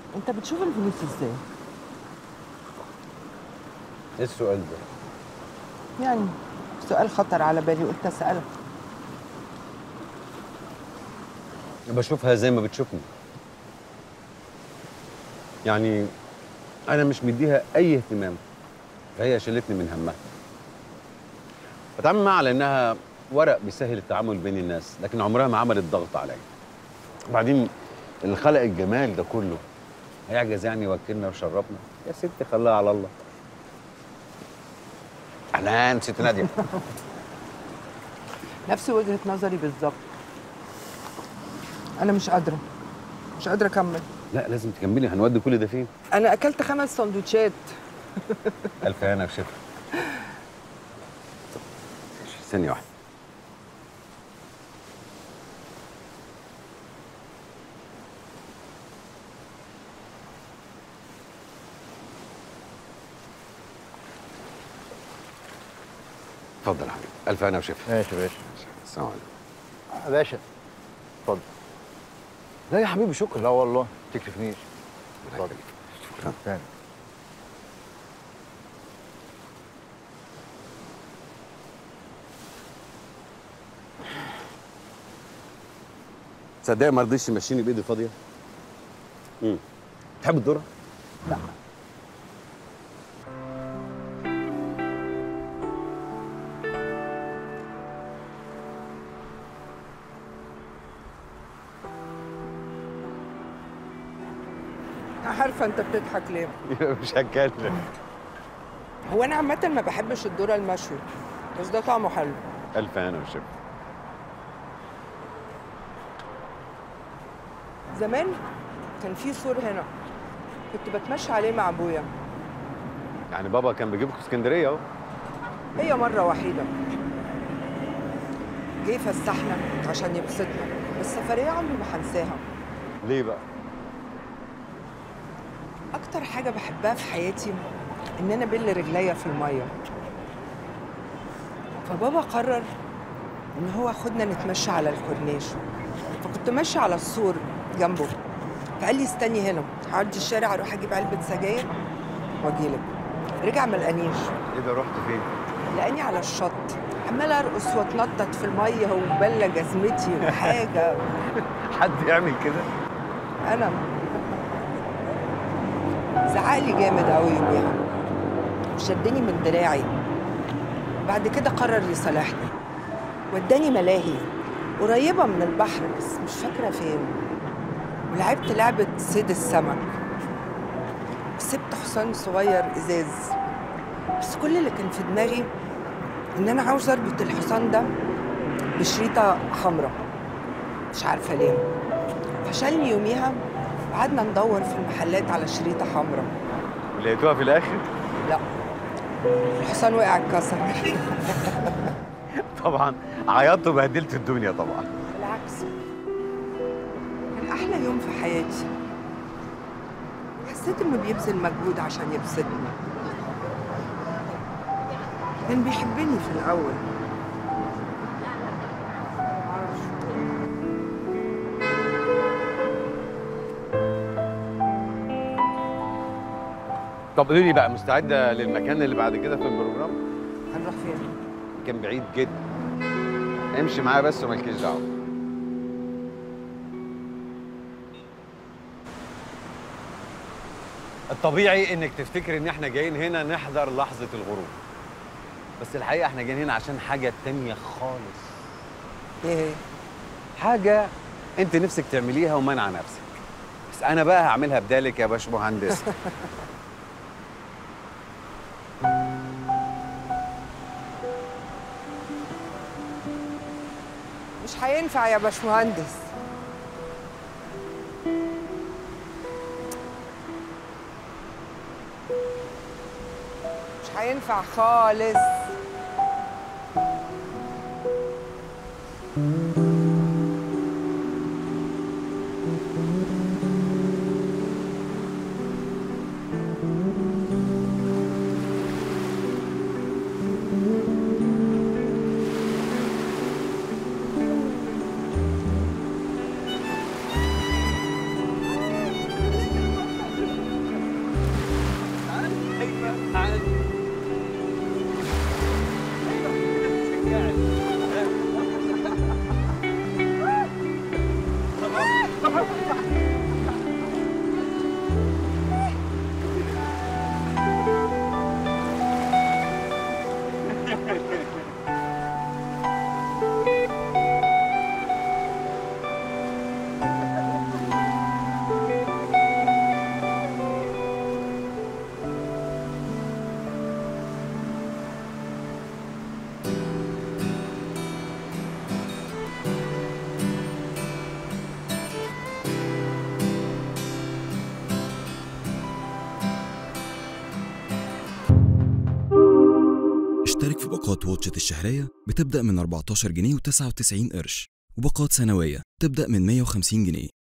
انت بتشوف الفلوس ازاي ايه السؤال ده يعني سؤال خطر على بالي قلت اسالك بشوفها زي ما بتشوفني يعني انا مش مديها اي اهتمام فهي شالتني من همها بتعامل معاها على انها ورق بيسهل التعامل بين الناس لكن عمرها ما عملت ضغط عليا وبعدين اللي خلق الجمال ده كله هيعجز يعني يوكلنا ويشربنا يا ستي خليها على الله اهلا ست ناديه نفس وجهه نظري بالظبط انا مش قادره مش قادره اكمل لا لازم تكملي هنودي كل ده فين انا اكلت خمس سندوتشات الف هنا وشفا ثانيه واحده اتفضل يا حبيبي الف هنا وشفا ماشي يا باشا السلام عليكم يا باشا اتفضل لا يا حبيبي شكرا لا والله ما تكسفنيش الله يخليك. شكرا تاني تصدق ما رضيش يمشيني بايدي فاضيه امم تحب الذره لا عارفه انت بتضحك ليه مش هتكلم هو انا عامه ما بحبش الذره المشوي بس ده طعمه حلو الف هنا وشفا زمان كان في سور هنا كنت بتمشى عليه مع ابويا يعني بابا كان بيجيبكم اسكندريه اهو هي مرة وحيدة جه يفسحنا عشان يبسطنا بس السفرية عمري ما هنساها ليه بقى أكتر حاجة بحبها في حياتي إن أنا بل رجليا في المية فبابا قرر إن هو ياخدنا نتمشى على الكورنيش فكنت ماشية على السور جنبه فقال لي استني هنا هعدي الشارع أروح أجيب علبة سجاير وأجيلك رجع ما لقانيش ايه ده رحت فين لقاني على الشط عمالة أرقص وأتنطط في المية وبلة جزمتي وحاجة حد يعمل كده أنا زعقلي جامد أوي يوميها وشدني من دراعي بعد كده قرر يصالحني وداني ملاهي قريبة من البحر بس مش فاكرة فين ولعبت لعبة صيد السمك سبت حصان صغير إزاز بس كل اللي كان في دماغي إن أنا عاوز أربط الحصان ده بشريطة حمراء مش عارفة ليه فشلني يوميها وقعدنا ندور في المحلات على شريطة حمراء لقيتوها في الاخر لا الحصان وقع اتكسر طبعا عيطت وبهدلت الدنيا طبعا بالعكس كان أحلى يوم في حياتي حسيت إنه بيبذل مجهود عشان يبسطني كان بيحبني في الأول معرفش. طب قولي لي بقى مستعده للمكان اللي بعد كده في البروجرام هنروح فين؟ كان بعيد جدا امشي معايا بس ومالكيش دعوه الطبيعي انك تفتكر ان احنا جايين هنا نحضر لحظه الغروب بس الحقيقه احنا جايين هنا عشان حاجه تانية خالص إيه هي؟ حاجه انت نفسك تعمليها ومانعه نفسك بس انا بقى هعملها بدالك يا باشمهندس مش هينفع يا باشمهندس مش هينفع خالص باقات واتشت الشهرية بتبدأ من 14 جنيه و99 قرش وباقات سنوية تبدأ من 150 جنيه